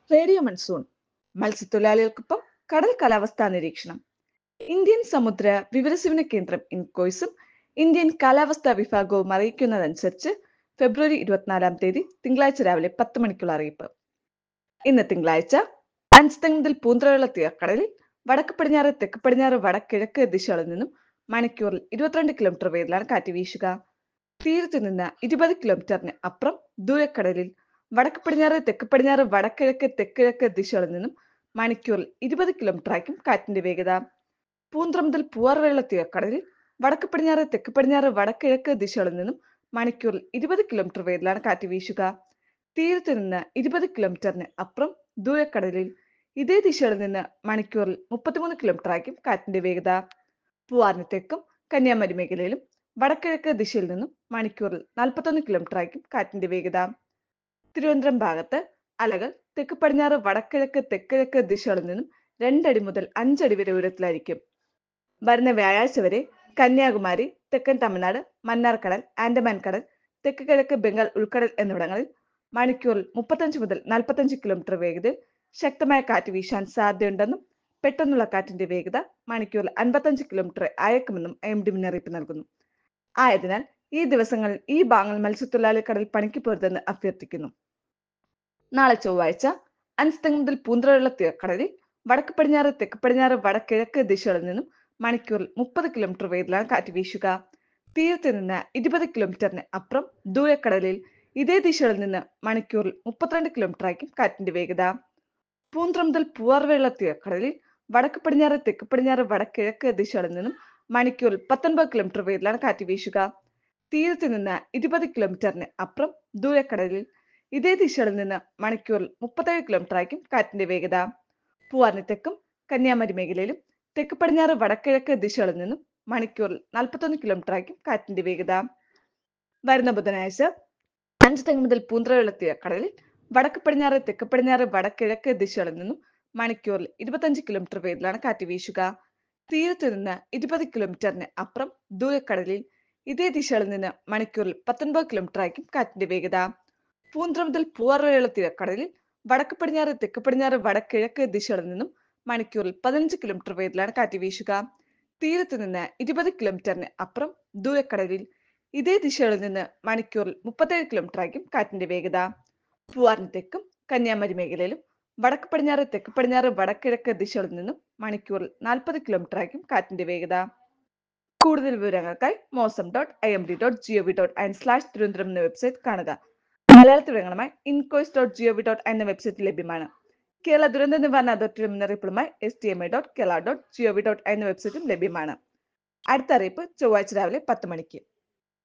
radio monsoon മത്സ്യത്തൊഴിലാളികൾക്കൊപ്പം കടൽ കാലാവസ്ഥാ നിരീക്ഷണം ഇന്ത്യൻ സമുദ്ര വിവരസേവന കേന്ദ്രം ഇൻകോയ്സും ഇന്ത്യൻ കാലാവസ്ഥാ വിഭാഗവും അറിയിക്കുന്നതനുസരിച്ച് ഫെബ്രുവരി ഇരുപത്തിനാലാം തീയതി തിങ്കളാഴ്ച രാവിലെ പത്ത് മണിക്കുള്ള അറിയിപ്പ് ഇന്ന് തിങ്കളാഴ്ച അഞ്ച് മുതൽ പൂന്തറയുള്ള തീരക്കടലിൽ വടക്ക് പടിഞ്ഞാറ് തെക്ക് പടിഞ്ഞാറ് വടക്കിഴക്ക് ദിശകളിൽ നിന്നും മണിക്കൂറിൽ ഇരുപത്തിരണ്ട് കിലോമീറ്റർ വേഗത്തിലാണ് കാറ്റ് വീശുക തീരത്ത് നിന്ന് ഇരുപത് കിലോമീറ്ററിന് അപ്പുറം ദൂരക്കടലിൽ വടക്ക് പടിഞ്ഞാറ് തെക്ക് പടിഞ്ഞാറ് വടക്കിഴക്ക് തെക്കിഴക്ക് ദിശകളിൽ നിന്നും മണിക്കൂറിൽ ഇരുപത് കിലോമീറ്റർ ആയിരിക്കും കാറ്റിന്റെ വേഗത പൂന്തറ മുതൽ പൂവാറുവെള്ള തീരക്കടലിൽ വടക്ക് പടിഞ്ഞാറ് തെക്ക് പടിഞ്ഞാറ് വടക്കിഴക്ക് ദിശകളിൽ നിന്നും മണിക്കൂറിൽ ഇരുപത് കിലോമീറ്റർ വേഗത്തിലാണ് കാറ്റ് വീശുക തീരത്ത് നിന്ന് ഇരുപത് കിലോമീറ്ററിന് അപ്പുറം ദൂരക്കടലിൽ ഇതേ ദിശകളിൽ നിന്ന് മണിക്കൂറിൽ മുപ്പത്തിമൂന്ന് കിലോമീറ്റർ ആയിരിക്കും കാറ്റിന്റെ വേഗത പൂവാറിന് തെക്കും കന്യാകുമാരി മേഖലയിലും വടക്കിഴക്ക് ദിശയിൽ നിന്നും മണിക്കൂറിൽ നാൽപ്പത്തൊന്ന് കിലോമീറ്റർ ആയിരിക്കും കാറ്റിന്റെ വേഗത തിരുവനന്തപുരം ഭാഗത്ത് അലകൾ തെക്ക് പടിഞ്ഞാറ് വടക്കിഴക്ക് തെക്കിഴക്ക് ദിശകളിൽ നിന്നും രണ്ടടി മുതൽ അഞ്ചടി വരെ ഉയരത്തിലായിരിക്കും വരുന്ന വ്യാഴാഴ്ച വരെ കന്യാകുമാരി തെക്കൻ തമിഴ്നാട് മന്നാർക്കടൽ ആൻഡമാൻ കടൽ തെക്ക് കിഴക്ക് ബംഗാൾ ഉൾക്കടൽ എന്നിവിടങ്ങളിൽ മണിക്കൂറിൽ മുപ്പത്തഞ്ച് മുതൽ നാൽപ്പത്തഞ്ച് കിലോമീറ്റർ വേഗതയിൽ ശക്തമായ കാറ്റ് വീശാൻ സാധ്യതയുണ്ടെന്നും പെട്ടെന്നുള്ള കാറ്റിന്റെ വേഗത മണിക്കൂറിൽ അൻപത്തഞ്ച് കിലോമീറ്റർ അയക്കുമെന്നും എം ഡി മുന്നറിയിപ്പ് നൽകുന്നു ആയതിനാൽ ഈ ദിവസങ്ങളിൽ ഈ ഭാഗങ്ങൾ മത്സ്യത്തൊഴിലാളി കടൽ പണിക്ക് പോരുതെന്ന് അഭ്യർത്ഥിക്കുന്നു നാളെ ചൊവ്വാഴ്ച അഞ്ച് മുതൽ പൂന്തറയുള്ള തീരക്കടലിൽ വടക്ക് പടിഞ്ഞാറ് തെക്ക് പടിഞ്ഞാറ് വടക്കിഴക്ക് ദിശകളിൽ നിന്നും മണിക്കൂറിൽ മുപ്പത് കിലോമീറ്റർ വേഗത്തിലാണ് കാറ്റ് വീശുക തീരത്ത് നിന്ന് ഇരുപത് കിലോമീറ്ററിന് അപ്പുറം ദൂരക്കടലിൽ ഇതേ ദിശകളിൽ നിന്ന് മണിക്കൂറിൽ മുപ്പത്തിരണ്ട് കിലോമീറ്റർ ആയിരിക്കും കാറ്റിന്റെ വേഗത പൂന്തറ മുതൽ പൂവാർവെള്ള തീരക്കടലിൽ വടക്ക് പടിഞ്ഞാറ് തെക്ക് പടിഞ്ഞാറ് വടക്കിഴക്ക് ദിശകളിൽ നിന്നും മണിക്കൂറിൽ പത്തൊൻപത് കിലോമീറ്റർ വേഗത്തിലാണ് കാറ്റ് വീശുക തീരത്ത് നിന്ന് ഇരുപത് കിലോമീറ്ററിന് അപ്പുറം ദൂരക്കടലിൽ ഇതേ ദിശകളിൽ നിന്ന് മണിക്കൂറിൽ മുപ്പത്തേഴ് കിലോമീറ്റർ ആയിരിക്കും കാറ്റിന്റെ വേഗത പൂവാറിന് തെക്കും കന്യാകുമാരി മേഖലയിലും തെക്ക് പടിഞ്ഞാറ് വടക്കിഴക്ക് ദിശകളിൽ നിന്നും മണിക്കൂറിൽ നാൽപ്പത്തൊന്ന് കിലോമീറ്റർ ആയിരിക്കും കാറ്റിന്റെ വേഗത വരുന്ന ബുധനാഴ്ച അഞ്ച് തെങ്ങ് മുതൽ പൂന്തറയുള്ള തീരക്കടലിൽ വടക്ക് പടിഞ്ഞാറ് തെക്ക് പടിഞ്ഞാറ് വടക്കിഴക്ക് ദിശകളിൽ നിന്നും മണിക്കൂറിൽ ഇരുപത്തഞ്ച് കിലോമീറ്റർ വേഗത്തിലാണ് കാറ്റ് വീശുക തീരത്ത് നിന്ന് ഇരുപത് കിലോമീറ്ററിന് അപ്പുറം ദൂരക്കടലിൽ ഇതേ ദിശകളിൽ നിന്ന് മണിക്കൂറിൽ പത്തൊൻപത് കിലോമീറ്റർ ആയിരിക്കും കാറ്റിന്റെ വേഗത പൂന്തറ മുതൽ പൂവാറുവരെയുള്ള തീരക്കടലിൽ വടക്ക് പടിഞ്ഞാറ് തെക്ക് പടിഞ്ഞാറ് വടക്കിഴക്ക് ദിശകളിൽ നിന്നും മണിക്കൂറിൽ പതിനഞ്ച് കിലോമീറ്റർ വേഗത്തിലാണ് കാറ്റ് വീശുക തീരത്ത് നിന്ന് ഇരുപത് കിലോമീറ്ററിന് അപ്പുറം ദൂരക്കടലിൽ ഇതേ ദിശകളിൽ നിന്ന് മണിക്കൂറിൽ മുപ്പത്തേഴ് കിലോമീറ്റർ ആയിരിക്കും കാറ്റിന്റെ വേഗത പൂവാറിന് തെക്കും കന്യാകുമാരി മേഖലയിലും വടക്ക് പടിഞ്ഞാറ് തെക്ക് പടിഞ്ഞാറ് വടക്കിഴക്ക് ദിശകളിൽ നിന്നും മണിക്കൂറിൽ നാൽപ്പത് കിലോമീറ്റർ ആയിരിക്കും കാറ്റിന്റെ വേഗത കൂടുതൽ വിവരങ്ങൾക്കായി Mausam dot I M D dot gov dot in slash Thiruvananthapuram എന്ന വെബ്സൈറ്റ് കാണുക മലയാളത്തിൽ വിവരങ്ങളുമായി ഇൻകോയ്സ് ഡോട്ട് ജിഒവി ഡോട്ട് എന്ന വെബ്സൈറ്റ് ലഭ്യമാണ് കേരള ദുരന്ത നിവാരണ അതോറിറ്റിയുടെ മുന്നറിയിപ്പുമായി S T M I dot Kerala dot gov dot എന്ന വെബ്സൈറ്റും ലഭ്യമാണ് അടുത്ത അറിയിപ്പ് ചൊവ്വാഴ്ച രാവിലെ പത്ത് മണിക്ക്